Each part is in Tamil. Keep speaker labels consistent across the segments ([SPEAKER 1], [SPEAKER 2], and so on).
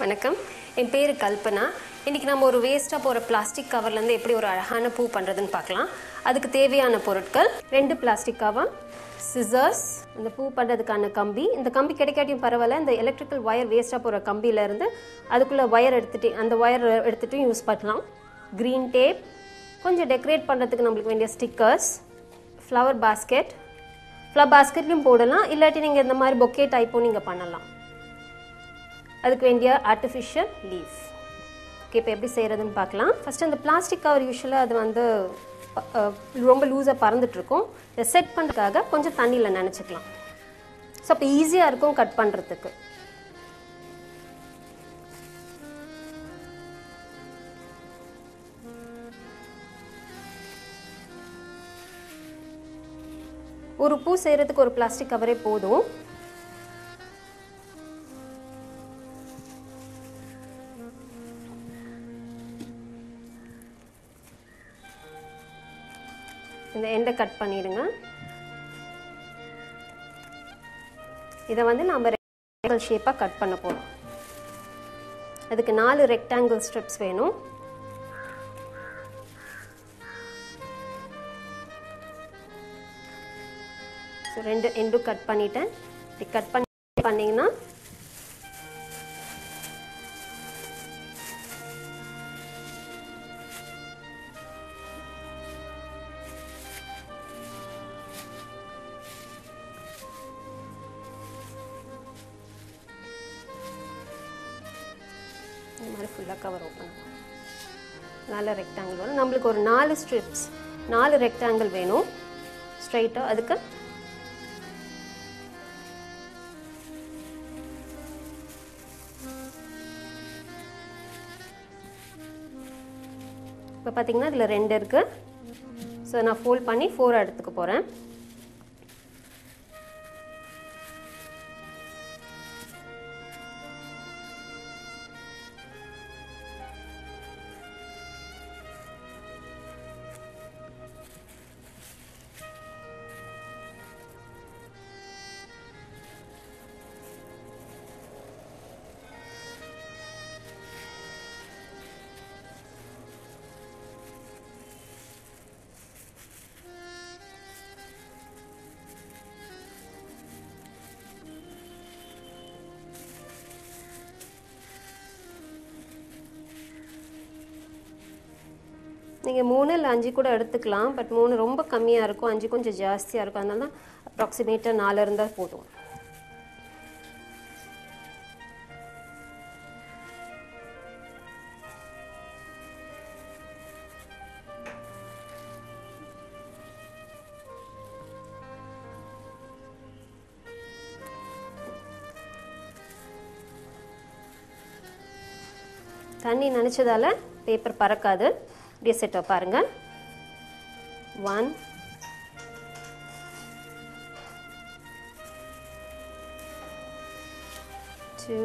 [SPEAKER 1] வணக்கம் என் பேர் கல்பனா இன்றைக்கி நம்ம ஒரு வேஸ்ட்டாக போகிற பிளாஸ்டிக் கவர்லேருந்து எப்படி ஒரு அழகான பூ பண்ணுறதுன்னு பார்க்கலாம் அதுக்கு தேவையான பொருட்கள் ரெண்டு பிளாஸ்டிக் கவர் சிசர்ஸ் இந்த பூ பண்ணுறதுக்கான கம்பி இந்த கம்பி கிடைக்காட்டியும் பரவாயில்ல இந்த எலக்ட்ரிக்கல் ஒயர் வேஸ்ட்டாக போகிற கம்பியிலேருந்து அதுக்குள்ளே ஒயர் எடுத்துட்டு அந்த ஒயர் எடுத்துகிட்டும் யூஸ் பண்ணலாம் க்ரீன் டேப் கொஞ்சம் டெக்கரேட் பண்ணுறதுக்கு நம்மளுக்கு வேண்டிய ஸ்டிக்கர்ஸ் ஃப்ளவர் பாஸ்கெட் ஃப்ளவர் பாஸ்கெட்லையும் போடலாம் இல்லாட்டி நீங்கள் இந்த மாதிரி பொக்கே டைப்பும் நீங்கள் பண்ணலாம் அதுக்கு வேண்டிய ஆர்டிஃபிஷியல் லீஃப் ஓகே இப்போ எப்படி செய்கிறதுன்னு பார்க்கலாம் ஃபஸ்ட்டு அந்த பிளாஸ்டிக் கவர் யூஸ்வலாக அது வந்து அஹ், ரொம்ப லூஸாக பறந்துட்டுருக்கும் இதை செட் பண்ணுறதுக்காக கொஞ்சம் தண்ணியில் நினச்சிக்கலாம் ஸோ அப்போ ஈஸியாக இருக்கும் கட் பண்ணுறதுக்கு ஒரு பூ செய்கிறதுக்கு ஒரு பிளாஸ்டிக் கவரே போதும் இந்த எண்டை கட் பண்ணிடுங்க இதை வந்து நம்ம ரெக்டாங்கிள் ஷேப்பாக கட் பண்ண போகிறோம் அதுக்கு நாலு ரெக்டாங்கிள் ஸ்ட்ரிப்ஸ் வேணும் ஸோ ரெண்டு எண்டும் கட் பண்ணிட்டேன் இப்படி கட் பண்ணி பண்ணிங்கன்னா இந்த மாதிரி ஃபுல்லாக கவர் ஓப்பன் நல்ல ரெக்டாங்கிள் வரும் நம்மளுக்கு ஒரு நாலு ஸ்ட்ரிப்ஸ் நாலு ரெக்டாங்கிள் வேணும் ஸ்ட்ரைட்டாக அதுக்கு இப்போ பார்த்தீங்கன்னா இதில் ரெண்டு இருக்குது ஸோ நான் ஃபோல்ட் பண்ணி ஃபோர் எடுத்துக்க போகிறேன் நீங்கள் மூணு இல்லை அஞ்சு கூட எடுத்துக்கலாம் பட் மூணு ரொம்ப கம்மியாக இருக்கும் அஞ்சு கொஞ்சம் ஜாஸ்தியாக இருக்கும் அதனால தான் அப்ராக்சிமேட்டாக நாலு இருந்தால் போதும் தண்ணி நினச்சதால பேப்பர் பறக்காது இப்படியே செட் பாருங்க one two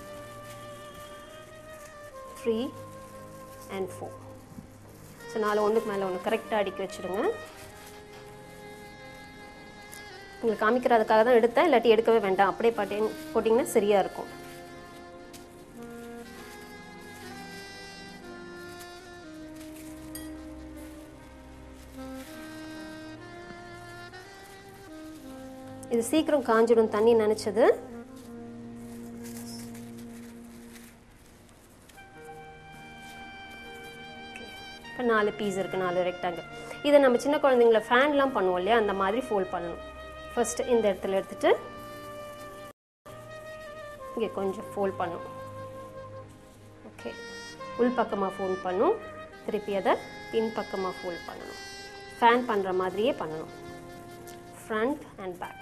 [SPEAKER 1] three and four so நாலு ஒன்றுக்கு மேலே ஒன்று கரெக்டாக அடுக்கி வச்சுடுங்க உங்களுக்கு காமிக்கிறதுக்காக தான் எடுத்தேன் இல்லாட்டி எடுக்கவே வேண்டாம் அப்படியே பாட்டி போட்டிங்கன்னா சரியாக இருக்கும் இது சீக்கிரம் காஞ்சிடும் தண்ணி நினச்சது இப்போ நாலு பீஸ் இருக்குது நாலு ரெக்டாங்கிள் இதை நம்ம சின்ன குழந்தைங்கள ஃபேன்லாம் பண்ணுவோம் இல்லையா அந்த மாதிரி ஃபோல்ட் பண்ணணும் ஃபர்ஸ்ட் இந்த இடத்துல எடுத்துட்டு இங்கே கொஞ்சம் ஃபோல்ட் பண்ணும் ஓகே உள் பக்கமாக ஃபோல்ட் பண்ணும் திருப்பி அதை பின் பக்கமாக ஃபோல்ட் பண்ணணும் ஃபேன் பண்ணுற மாதிரியே பண்ணணும் front and back.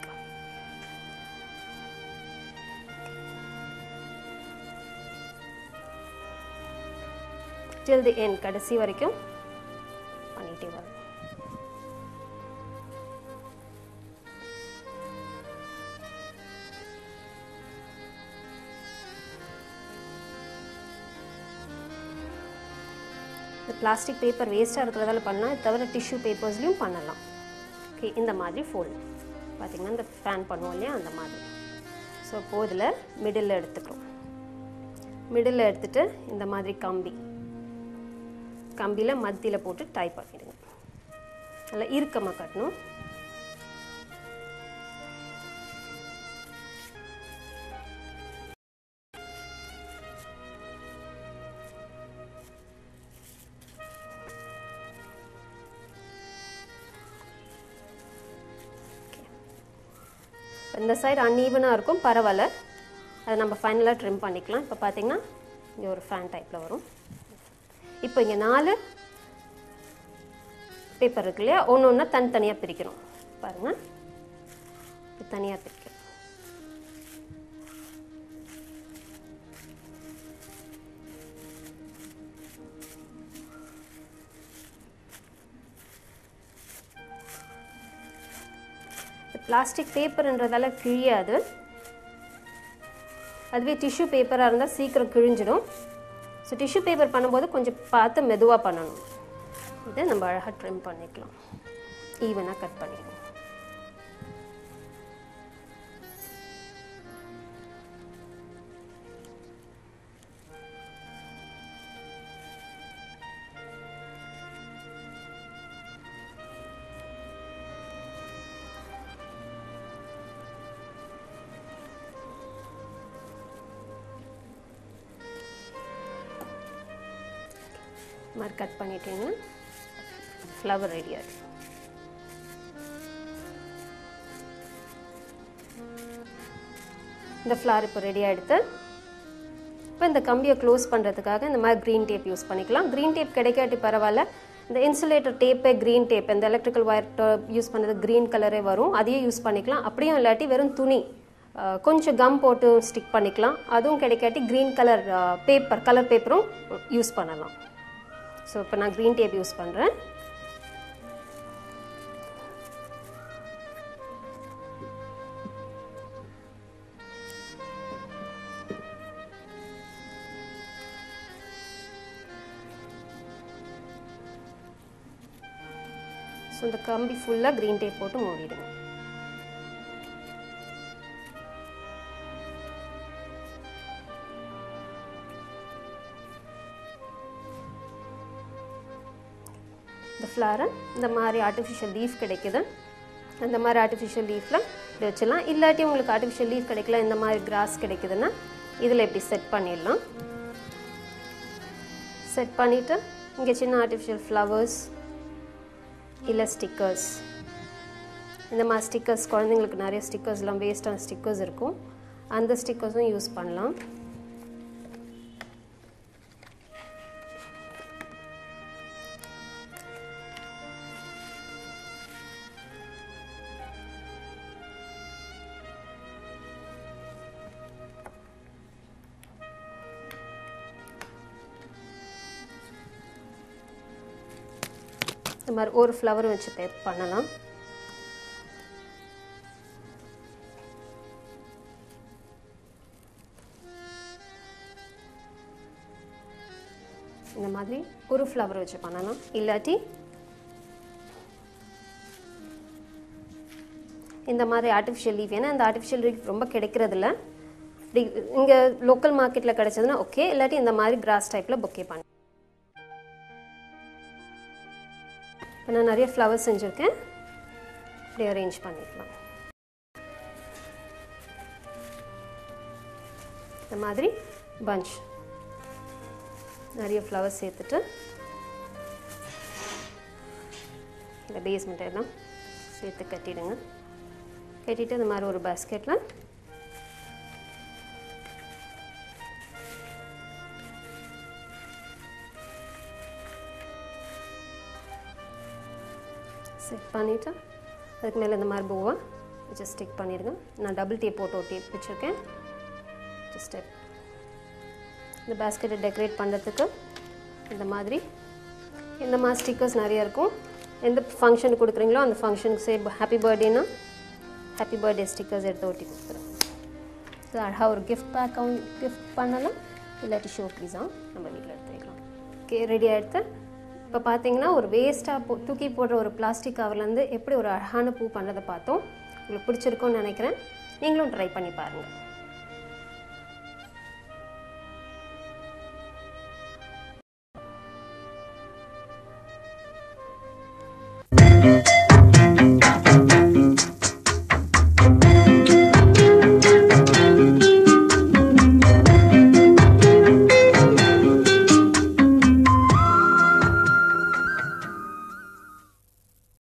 [SPEAKER 1] till the end கடைசி வரைக்கும் பண்ணிட்டே வரும் இந்த பிளாஸ்டிக் பேப்பர் வேஸ்ட்டாக இருக்கிறதால பண்ணலாம் இது தவிர டிஷ்யூ பேப்பர்ஸ்லையும் பண்ணலாம் ஓகே இந்த மாதிரி ஃபோல்ட் பார்த்திங்கன்னா இந்த ஃபேன் பண்ணுவோம் இல்லையா அந்த மாதிரி ஸோ இப்போ இதில் மிடில் எடுத்துக்கிறோம் மிடில் எடுத்துட்டு இந்த மாதிரி கம்பி கம்பியில் மத்தியில் போட்டு டை பண்ணிடுங்க நல்லா இறுக்கமாக கட்டணும் இந்த சைடு அன்ஈவனாக இருக்கும் பரவாயில்ல அதை நம்ம ஃபைனலாக ட்ரிம் பண்ணிக்கலாம் இப்போ பார்த்தீங்கன்னா இங்கே ஒரு ஃபேன் டைப்பில் வரும் இப்போ இங்கே நாலு பேப்பர் இருக்கு இல்லையா ஒன்று ஒன்றா தனித்தனியாக பிரிக்கிறோம் பாருங்கள் தனியாக பிரிக்கிறோம் பிளாஸ்டிக் பேப்பர்ன்றதால கிழியாது அதுவே டிஷ்யூ பேப்பராக இருந்தால் சீக்கிரம் கிழிஞ்சிடும் ஸோ டிஷ்யூ பேப்பர் பண்ணும்போது கொஞ்சம் பார்த்து மெதுவாக பண்ணணும் இதை நம்ம அழகாக ட்ரிம் பண்ணிக்கலாம் ஈவனாக கட் பண்ணிடுவோம் இந்த மாதிரி கட் பண்ணிட்டீங்கன்னா ஃப்ளவர் ரெடி ஆகிடும் இந்த ஃப்ளவர் இப்போ ரெடி ஆகிடுது இப்போ இந்த கம்பியை க்ளோஸ் பண்ணுறதுக்காக இந்த மாதிரி க்ரீன் டேப் யூஸ் பண்ணிக்கலாம் க்ரீன் டேப் கிடைக்காட்டி பரவாயில்ல இந்த இன்சுலேட்டர் டேப்பே க்ரீன் டேப் இந்த எலக்ட்ரிக்கல் ஒயர் யூஸ் பண்ணுறது க்ரீன் கலரே வரும் அதையே யூஸ் பண்ணிக்கலாம் அப்படியும் இல்லாட்டி வெறும் துணி அஹ், கொஞ்சம் கம் போட்டு ஸ்டிக் பண்ணிக்கலாம் அதுவும் கிடைக்காட்டி க்ரீன் கலர் பேப்பர் கலர் பேப்பரும் யூஸ் பண்ணலாம் ஸோ இப்போ நான் க்ரீன் டேப் யூஸ் பண்ணுறேன் ஸோ இந்த கம்பி ஃபுல்லாக க்ரீன் டேப் போட்டு மூடிடுங்க இந்த ஃப்ளாரை இந்த மாதிரி ஆர்டிஃபிஷியல் லீஃப் கிடைக்குது அந்த மாதிரி ஆர்டிஃபிஷியல் லீஃபில் இப்படி வச்சிடலாம் இல்லாட்டி உங்களுக்கு ஆர்டிஃபிஷியல் லீஃப் கிடைக்கல இந்த மாதிரி கிராஸ் கிடைக்குதுன்னா இதில் இப்படி செட் பண்ணிடலாம் செட் பண்ணிவிட்டு இங்கே சின்ன ஆர்டிஃபிஷியல் ஃப்ளவர்ஸ் இல்லை ஸ்டிக்கர்ஸ் இந்த மாதிரி ஸ்டிக்கர்ஸ் குழந்தைங்களுக்கு நிறைய ஸ்டிக்கர்ஸ்லாம் வேஸ்டான ஸ்டிக்கர்ஸ் இருக்கும் அந்த ஸ்டிக்கர்ஸும் யூஸ் பண்ணலாம் இந்த மாதிரி ஒரு ஃப்ளவர் வச்சு பே பண்ணலாம் இந்த மாதிரி ஒரு ஃப்ளவர் வச்சு பண்ணலாம் இல்லாட்டி இந்த மாதிரி ஆர்டிஃபிஷியல் லீஃப் ஏன்னா இந்த ஆர்டிஃபிஷியல் லீஃப் ரொம்ப கிடைக்கிறதில்ல இப்படி இங்கே லோக்கல் மார்க்கெட்டில் கிடைச்சதுன்னா ஓகே இல்லாட்டி இந்த மாதிரி கிராஸ் டைப்பில் பொக்கே பண்ணி இப்போ நான் நிறைய ஃப்ளவர்ஸ் செஞ்சுருக்கேன் இப்படி அரேஞ்ச் பண்ணிக்கலாம் இந்த மாதிரி பஞ்ச் நிறைய ஃப்ளவர்ஸ் சேர்த்துட்டு இந்த பேஸ்மெண்ட் எல்லாம் சேர்த்து கட்டிடுங்க கட்டிட்டு இந்த மாதிரி ஒரு பாஸ்கெட்டில் செட் பண்ணிவிட்டு அதுக்கு மேலே இந்த மாதிரி பூவை வச்சு ஸ்டிக் பண்ணிடுங்க நான் டபுள் டேப் போட்டு ஒட்டி வச்சுருக்கேன் ஸ்டெப் இந்த பேஸ்கெட்டை டெக்கரேட் பண்ணுறதுக்கு இந்த மாதிரி இந்த மாதிரி ஸ்டிக்கர்ஸ் நிறைய இருக்கும் எந்த ஃபங்க்ஷனுக்கு கொடுக்குறீங்களோ அந்த ஃபங்க்ஷனுக்கு சே ஹாப்பி பர்த்டேனா ஹாப்பி பர்த்டே ஸ்டிக்கர்ஸ் எடுத்து ஒட்டி கொடுக்குறேன் இது அழகாக ஒரு கிஃப்ட் பேக்காகவும் கிஃப்ட் பண்ணலாம் இல்லாட்டி ஷோ பீஸாக நம்ம வீட்டில் எடுத்து வைக்கலாம் ஓகே ரெடி ஆகிடுத்து இப்போ பார்த்தீங்கன்னா ஒரு வேஸ்ட்டாக போ தூக்கி போடுற ஒரு பிளாஸ்டிக் கவர்லேருந்து எப்படி ஒரு அழகான பூ பண்ணுறதை பார்த்தோம் உங்களுக்கு பிடிச்சிருக்கும்னு நினைக்கிறேன் நீங்களும் ட்ரை பண்ணி பாருங்கள்